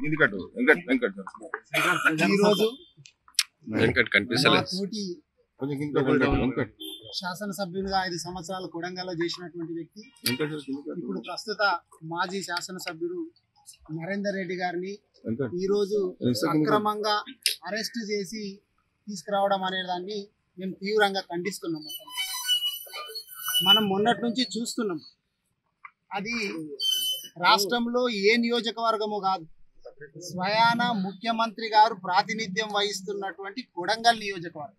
ఇది కట్టు వెంకట్ వెంకట్ ఈ రోజు వెంకట్ మా కనిపిస్తలేదు తోటి కొంచెం కింద వెంకట్ వెంకట్ శాసనసభ్యులుగా ఐదు సంవత్సరాలు కొడంగల్లో చేసినటువంటి వ్యక్తి వెంకట్ కింద కట్టు. ఇప్పుడు ప్రస్తుత మాజీ శాసనసభ్యుడు నరేందర్ రెడ్డి గారిని వెంకట్ ఈ రోజు ఎంత కింద అక్రమంగా అరెస్ట్ చేసి తీసుకురావడం అనే దాన్ని మేము తీవ్రంగా ఖండిస్తున్నాం అసలు. మనం మొన్నటి నుంచి చూస్తున్నాం అది రాష్ట్రంలో ఏ నియోజకవర్గము కాదు స్వయాన ముఖ్యమంత్రి గారు ప్రాతినిధ్యం వహిస్తున్నటువంటి కొడంగల్ నియోజకవర్గం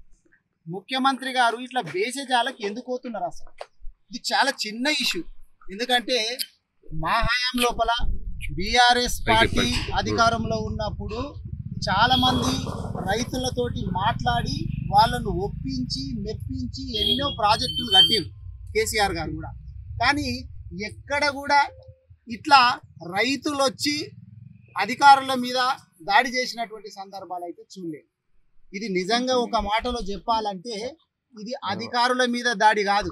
ముఖ్యమంత్రి గారు ఇట్లా బేసజాలకు ఎందుకు పోతున్నారు అసలు ఇది చాలా చిన్న ఇష్యూ ఎందుకంటే మా హయాం లోపల బీఆర్ఎస్ పార్టీ అధికారంలో ఉన్నప్పుడు చాలా మంది రైతులతోటి మాట్లాడి వాళ్ళను ఒప్పించి మెప్పించి ఎన్నో ప్రాజెక్టులు కట్టారు కేసీఆర్ గారు కూడా కానీ ఎక్కడ కూడా ఇట్లా రైతులు వచ్చి అధికారుల మీద దాడి చేసినటువంటి సందర్భాలు అయితే చూడలేదు ఇది నిజంగా ఒక మాటలో చెప్పాలంటే ఇది అధికారుల మీద దాడి కాదు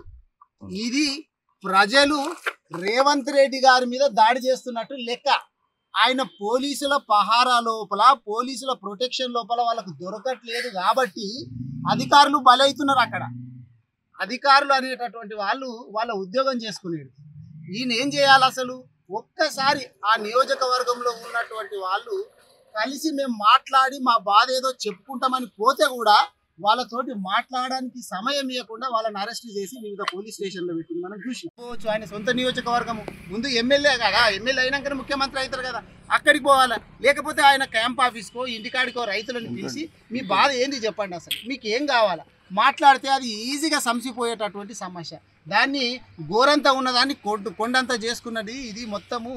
ఇది ప్రజలు రేవంత్ రెడ్డి గారి మీద దాడి చేస్తున్నట్టు లెక్క ఆయన పోలీసుల పహారా లోపల పోలీసుల ప్రొటెక్షన్ లోపల వాళ్ళకు దొరకట్లేదు కాబట్టి అధికారులు బలవుతున్నారు అక్కడ అధికారులు అనేటటువంటి వాళ్ళు వాళ్ళ ఉద్యోగం చేసుకునేది ఈయన ఏం చేయాలి అసలు ఒక్కసారి ఆ నియోజకవర్గంలో ఉన్నటువంటి వాళ్ళు కలిసి మేము మాట్లాడి మా బాధ ఏదో చెప్పుకుంటామని పోతే కూడా వాళ్ళతోటి మాట్లాడడానికి సమయం ఇవ్వకుండా వాళ్ళని అరెస్ట్ చేసి వివిధ పోలీస్ స్టేషన్లో పెట్టింది మనం చూసిపోవచ్చు ఆయన సొంత నియోజకవర్గము ముందు ఎమ్మెల్యే కదా ఎమ్మెల్యే అయినాకనే ముఖ్యమంత్రి అవుతారు కదా అక్కడికి పోవాలా లేకపోతే ఆయన క్యాంప్ ఆఫీస్కో ఇంటికాడికో రైతులను పిలిచి మీ బాధ ఏంది చెప్పండి అసలు మీకు ఏం కావాలా మాట్లాడితే అది ఈజీగా సంసిపోయేటటువంటి సమస్య దాన్ని గోరంత ఉన్నదాన్ని కొండ కొండంత చేసుకున్నది ఇది మొత్తము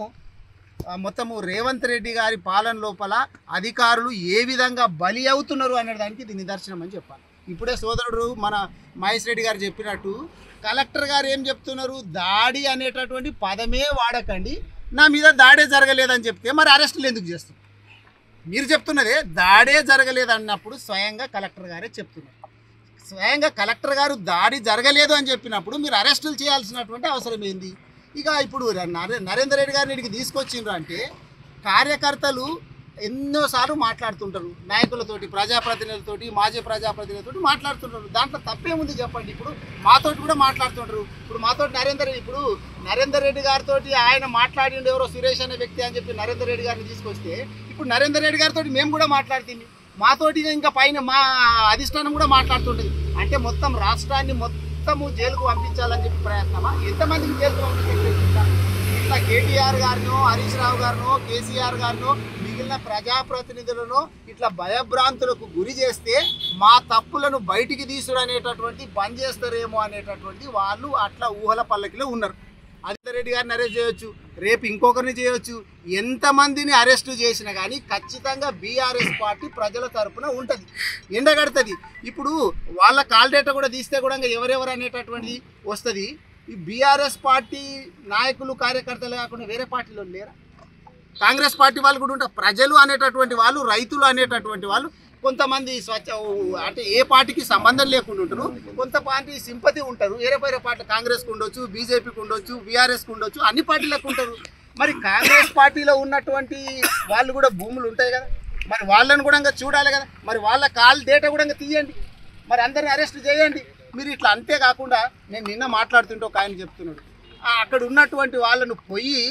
ఆ, మొత్తము రేవంత్ రెడ్డి గారి పాలన లోపల అధికారులు ఏ విధంగా బలి అవుతున్నారు అనే దానికి ఇది నిదర్శనం అని చెప్పాలి ఇప్పుడే సోదరుడు మన మహేష్ రెడ్డి గారు చెప్పినట్టు కలెక్టర్ గారు ఏం చెప్తున్నారు దాడి అనేటటువంటి పదమే వాడకండి నా మీద దాడే జరగలేదని చెప్తే మరి అరెస్టులు ఎందుకు చేస్తారు మీరు చెప్తున్నదే దాడే జరగలేదు అన్నప్పుడు స్వయంగా కలెక్టర్ గారే చెప్తున్నారు స్వయంగా కలెక్టర్ గారు దాడి జరగలేదు అని చెప్పినప్పుడు మీరు అరెస్టులు చేయాల్సినటువంటి అవసరం ఏంది ఇక ఇప్పుడు నరే- నరేందర్ రెడ్డి గారిని ఇక్కడికి తీసుకొచ్చిండ్రు అంటే కార్యకర్తలు ఎన్నోసార్లు మాట్లాడుతుంటారు నాయకులతోటి ప్రజాప్రతినిధులతోటి మాజీ ప్రజాప్రతినిధులతోటి మాట్లాడుతుంటారు దాంట్లో తప్పేముంది చెప్పండి ఇప్పుడు మాతోటి కూడా మాట్లాడుతుంటారు ఇప్పుడు మాతోటి నరేందర్ ఇప్పుడు నరేందర్ రెడ్డి గారితో ఆయన మాట్లాడిండు ఎవరో సురేష్ అనే వ్యక్తి అని చెప్పి నరేందర్ రెడ్డి గారిని తీసుకొస్తే ఇప్పుడు నరేందర్ రెడ్డి గారితో మేము కూడా మాట్లాడుతుంది మాతోటి ఇంకా పైన మా అధిష్టానం కూడా మాట్లాడుతుంటుంది అంటే మొత్తం రాష్ట్రాన్ని మొత్తము జైలుకు పంపించాలని చెప్పి ప్రయత్నమా ఎంతమందికి జైలుకు పంపించాలి ఇట్లా కేటీఆర్ గారినో హరీష్ రావు గారినో కేసీఆర్ గారినో మిగిలిన ప్రజాప్రతినిధులను ఇట్లా భయభ్రాంతులకు గురి చేస్తే మా తప్పులను బయటికి తీసుడు అనేటటువంటి బంద్ చేస్తారేమో అనేటటువంటి వాళ్ళు అట్లా ఊహల పల్లకిలో ఉన్నారు ఆదిత్య రెడ్డి గారిని అరెస్ట్ చేయొచ్చు రేపు ఇంకొకరిని చేయొచ్చు ఎంతమందిని అరెస్టు చేసినా కానీ ఖచ్చితంగా బీఆర్ఎస్ పార్టీ ప్రజల తరపున ఉంటుంది ఎండగడుతుంది ఇప్పుడు వాళ్ళ కాల్ డేటా కూడా తీస్తే కూడా ఇంకా ఎవరెవరు అనేటటువంటిది వస్తుంది ఈ బీఆర్ఎస్ పార్టీ నాయకులు కార్యకర్తలు కాకుండా వేరే పార్టీలో లేరా కాంగ్రెస్ పార్టీ వాళ్ళు కూడా ఉంటారు ప్రజలు అనేటటువంటి వాళ్ళు రైతులు అనేటటువంటి వాళ్ళు కొంతమంది స్వచ్ఛ అంటే ఏ పార్టీకి సంబంధం లేకుండా ఉంటారు కొంత పార్టీ సింపతి ఉంటారు వేరే వేరే పార్టీ కాంగ్రెస్కి ఉండొచ్చు బీజేపీకి ఉండొచ్చు బీఆర్ఎస్కి ఉండొచ్చు అన్ని పార్టీలకు ఉంటారు మరి కాంగ్రెస్ పార్టీలో ఉన్నటువంటి వాళ్ళు కూడా భూములు ఉంటాయి కదా మరి వాళ్ళని కూడా ఇంకా చూడాలి కదా మరి వాళ్ళ కాల్ డేటా కూడా ఇంకా తీయండి మరి అందరిని అరెస్ట్ చేయండి మీరు ఇట్లా అంతేకాకుండా నేను నిన్న మాట్లాడుతుంటే ఒక ఆయన చెప్తున్నాడు ఆ అక్కడ ఉన్నటువంటి వాళ్ళను పోయి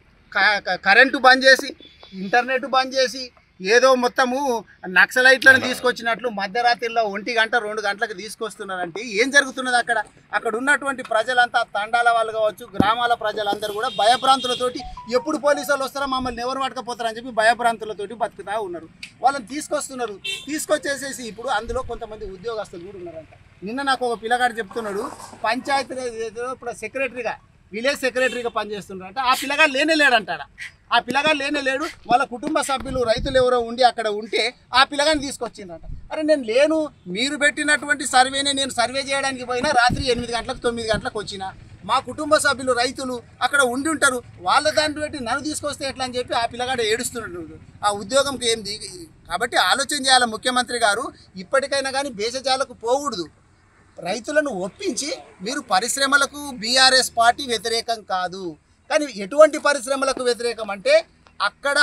క- క- కరెంటు బంద్ చేసి ఇంటర్నెట్ బంద్ చేసి ఏదో మొత్తము నక్సలైట్లను తీసుకొచ్చినట్లు మధ్యరాత్రిలో ఒంటి గంట రెండు గంటలకు తీసుకొస్తున్నారంటే ఏం జరుగుతున్నది అక్కడ అక్కడ ఉన్నటువంటి ప్రజలంతా తండాల వాళ్ళు కావచ్చు గ్రామాల ప్రజలందరూ కూడా భయభ్రాంతులతోటి ఎప్పుడు పోలీసు వాళ్ళు వస్తారో మమ్మల్ని ఎవరు పట్టుకపోతారని చెప్పి భయభ్రాంతులతోటి బతుకుతా ఉన్నారు వాళ్ళని తీసుకొస్తున్నారు తీసుకొచ్చేసేసి ఇప్పుడు అందులో కొంతమంది ఉద్యోగస్తులు కూడా ఉన్నారంట నిన్న నాకు ఒక పిల్లగాడు చెప్తున్నాడు పంచాయతీ ఇప్పుడు సెక్రటరీగా విలేజ్ సెక్రటరీగా పనిచేస్తున్నాడంట ఆ పిల్లగాడు లేనే లేడంటాడ ఆ పిల్లగాడు లేనే లేడు వాళ్ళ కుటుంబ సభ్యులు రైతులు ఎవరో ఉండి అక్కడ ఉంటే ఆ పిల్లగాని తీసుకొచ్చిందంట అరే నేను లేను మీరు పెట్టినటువంటి సర్వేనే నేను సర్వే చేయడానికి పోయినా రాత్రి ఎనిమిది గంటలకు తొమ్మిది గంటలకు వచ్చిన మా కుటుంబ సభ్యులు రైతులు అక్కడ ఉండి ఉంటారు వాళ్ళ దాన్ని పెట్టి నన్ను తీసుకొస్తే ఎట్లా అని చెప్పి ఆ పిల్లగాడు ఏడుస్తున్నాడు ఆ ఉద్యోగంకి ఏం దిగి కాబట్టి ఆలోచన చేయాలి ముఖ్యమంత్రి గారు ఇప్పటికైనా కానీ భేషజాలకు పోకూడదు రైతులను ఒప్పించి మీరు పరిశ్రమలకు బీఆర్ఎస్ పార్టీ వ్యతిరేకం కాదు కానీ ఎటువంటి పరిశ్రమలకు వ్యతిరేకం అంటే అక్కడ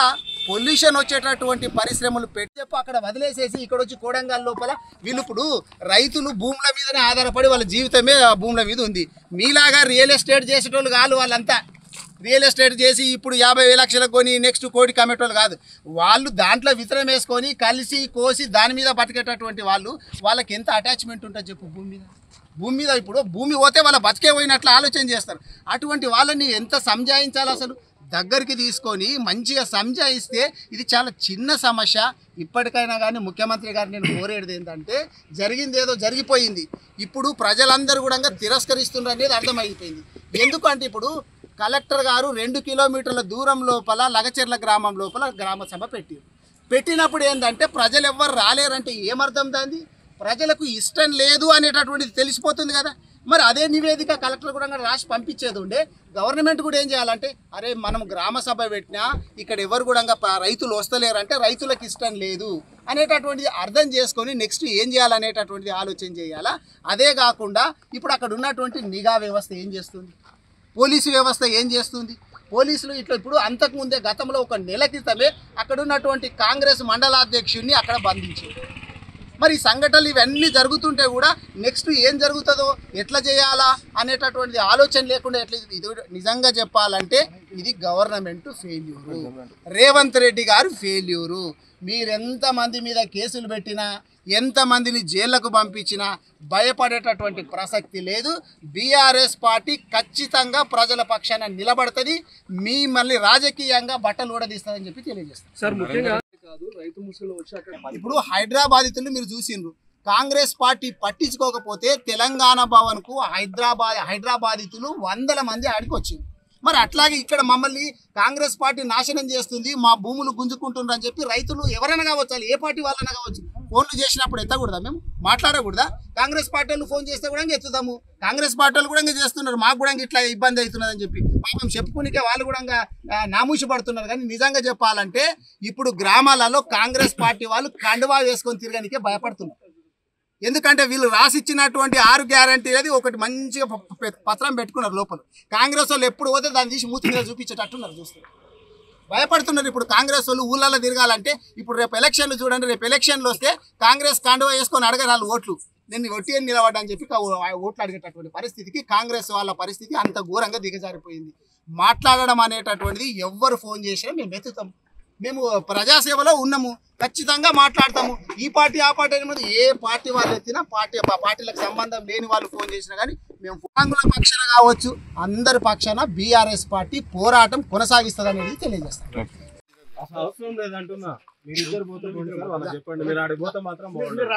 పొల్యూషన్ వచ్చేటటువంటి పరిశ్రమలు పెట్టి చెప్పు అక్కడ వదిలేసేసి ఇక్కడ వచ్చి కోడంగల్ లోపల వీళ్ళు ఇప్పుడు రైతులు భూముల మీదనే ఆధారపడి వాళ్ళ జీవితమే ఆ భూముల మీద ఉంది మీలాగా రియల్ ఎస్టేట్ చేసేటోళ్ళు కాదు వాళ్ళంతా రియల్ ఎస్టేట్ చేసి ఇప్పుడు యాభై వేల లక్షలకు కొని నెక్స్ట్ కోటి కమ్మేటోళ్ళు కాదు వాళ్ళు దాంట్లో విత్తనం వేసుకొని కలిసి కోసి దాని మీద బతికేటటువంటి వాళ్ళు వాళ్ళకి ఎంత అటాచ్మెంట్ ఉంటుంది చెప్పు భూమి మీద భూమి మీద ఇప్పుడు భూమి పోతే వాళ్ళ బతికే పోయినట్లు ఆలోచన చేస్తారు అటువంటి వాళ్ళని ఎంత సంజాయించాలి అసలు దగ్గరికి తీసుకొని మంచిగా సంజాయిస్తే ఇది చాలా చిన్న సమస్య ఇప్పటికైనా కానీ ముఖ్యమంత్రి గారు నేను కోరేది ఏంటంటే జరిగింది ఏదో జరిగిపోయింది ఇప్పుడు ప్రజలందరూ కూడా తిరస్కరిస్తున్నారు అనేది అర్థమైపోయింది ఎందుకంటే ఇప్పుడు కలెక్టర్ గారు రెండు కిలోమీటర్ల దూరం లోపల లగచెర్ల గ్రామం లోపల గ్రామ సభ పెట్టారు పెట్టినప్పుడు ఏంటంటే ప్రజలు ఎవ్వరు రాలేరంటే ఏమర్థం దాన్ని ప్రజలకు ఇష్టం లేదు అనేటటువంటిది తెలిసిపోతుంది కదా మరి అదే నివేదిక కలెక్టర్ కూడా రాసి పంపించేది ఉండే గవర్నమెంట్ కూడా ఏం చేయాలంటే అరే మనం గ్రామ సభ పెట్టినా ఇక్కడ ఎవరు కూడా ప- రైతులు వస్తలేరంటే రైతులకు ఇష్టం లేదు అనేటటువంటిది అర్థం చేసుకొని నెక్స్ట్ ఏం చేయాలనేటటువంటిది ఆలోచన చేయాలా అదే కాకుండా ఇప్పుడు అక్కడ ఉన్నటువంటి నిఘా వ్యవస్థ ఏం చేస్తుంది పోలీసు వ్యవస్థ ఏం చేస్తుంది పోలీసులు ఇట్లా ఇప్పుడు అంతకుముందే గతంలో ఒక నెల క్రితమే అక్కడ ఉన్నటువంటి కాంగ్రెస్ మండలాధ్యక్షుడిని అక్కడ బంధించారు మరి ఈ సంఘటనలు ఇవన్నీ జరుగుతుంటే కూడా నెక్స్ట్ ఏం జరుగుతుందో ఎట్లా చేయాలా అనేటటువంటి ఆలోచన లేకుండా ఎట్లా ఇది నిజంగా చెప్పాలంటే ఇది గవర్నమెంట్ ఫెయిల్యూరు రేవంత్ రెడ్డి గారు ఫెయిల్యూరు మీరెంత మంది మీద కేసులు పెట్టినా ఎంతమందిని జైళ్లకు పంపించినా భయపడేటటువంటి ప్రసక్తి లేదు బీఆర్ఎస్ పార్టీ ఖచ్చితంగా ప్రజల పక్షాన నిలబడుతుంది మీ మళ్ళీ రాజకీయంగా బట్టలు ఊడదీస్తుందని చెప్పి తెలియజేస్తాను సార్ ముఖ్యంగా కాదు రైతు ముసుగులో వచ్చి అక్కడ ఇప్పుడు హైదరాబాదితులు మీరు చూసిండ్రు కాంగ్రెస్ పార్టీ పట్టించుకోకపోతే తెలంగాణ భవన్కు హైదరాబాద్ హైదరాబాదితులు వందల మంది ఆడికి వచ్చింది మరి అట్లాగే ఇక్కడ మమ్మల్ని కాంగ్రెస్ పార్టీ నాశనం చేస్తుంది మా భూములు గుంజుకుంటున్నారు అని చెప్పి రైతులు ఎవరైనా కావచ్చు వాళ్ళు ఏ పార్టీ వాళ్ళైనా కావచ్చు ఫోన్లు చేసినప్పుడు ఎత్తకూడదా మేము మాట్లాడకూడదా కాంగ్రెస్ పార్టీ వాళ్ళు ఫోన్ చేస్తే కూడా ఇంకా ఎత్తుతాము కాంగ్రెస్ పార్టీ వాళ్ళు కూడా ఇంకా చేస్తున్నారు మాకు కూడా ఇంకా ఇట్లా ఇబ్బంది అవుతున్నది అని చెప్పి పాపం చెప్పుకునికే వాళ్ళు కూడా ఇంకా, ఆ, నామూషి పడుతున్నారు కానీ నిజంగా చెప్పాలంటే ఇప్పుడు గ్రామాలలో కాంగ్రెస్ పార్టీ వాళ్ళు కండువా వేసుకొని తిరగనికే భయపడుతున్నారు ఎందుకంటే వీళ్ళు రాసిచ్చినటువంటి ఆరు గ్యారంటీ అనేది ఒకటి మంచిగా ప- ప- పత్రం పెట్టుకున్నారు లోపల కాంగ్రెస్ వాళ్ళు ఎప్పుడు పోతే దాన్ని తీసి మూతి మీద చూపించేటట్టున్నారు చూస్తారు భయపడుతున్నారు ఇప్పుడు కాంగ్రెస్ వాళ్ళు ఊళ్ళల్లో తిరగాలంటే ఇప్పుడు రేపు ఎలక్షన్లు చూడండి రేపు ఎలక్షన్లు వస్తే కాంగ్రెస్ కాండువా వేసుకొని అడగరు వాళ్ళు ఓట్లు నేను ఒట్టి అని నిలబడ్డా అని చెప్పి కా- ఆ ఓట్లు అడిగేటటువంటి పరిస్థితికి కాంగ్రెస్ వాళ్ళ పరిస్థితి అంత ఘోరంగా దిగజారిపోయింది మాట్లాడడం అనేటటువంటిది ఎవ్వరు ఫోన్ చేసినా మేము ఎత్తుతాం మేము ప్రజాసేవలో ఉన్నాము ఖచ్చితంగా మాట్లాడతాము ఈ పార్టీ ఆ పార్టీ అనేది ఏ పార్టీ వాళ్ళు ఎత్తినా పార్టీ ఆ పార్టీలకు సంబంధం లేని వాళ్ళు ఫోన్ చేసినా కానీ మేము ఆంగ్ల పక్షాన కావచ్చు అందరి పక్షాన బీఆర్ఎస్ పార్టీ పోరాటం కొనసాగిస్తుంది అనేది తెలియజేస్తాం అసలు అవసరం లేదంటున్నా మీరు ఇద్దరు పోతే పోండి సార్ వాళ్ళకి చెప్పండి మీరు ఆడికి పోతే మాత్రం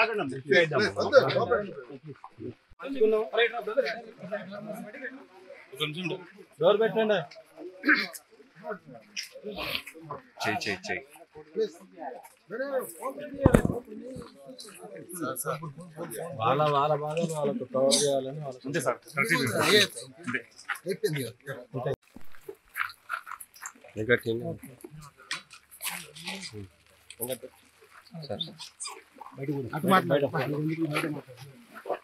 డోర్ పెట్టండి చెయ్యి చెయ్యి చెయ్యి వాళ్ళ వాళ్ళ బాధలు వాళ్ళకు కవర్ చేయాలని వాళ్ళకి అంతే సార్ అటు మాట్లాడు.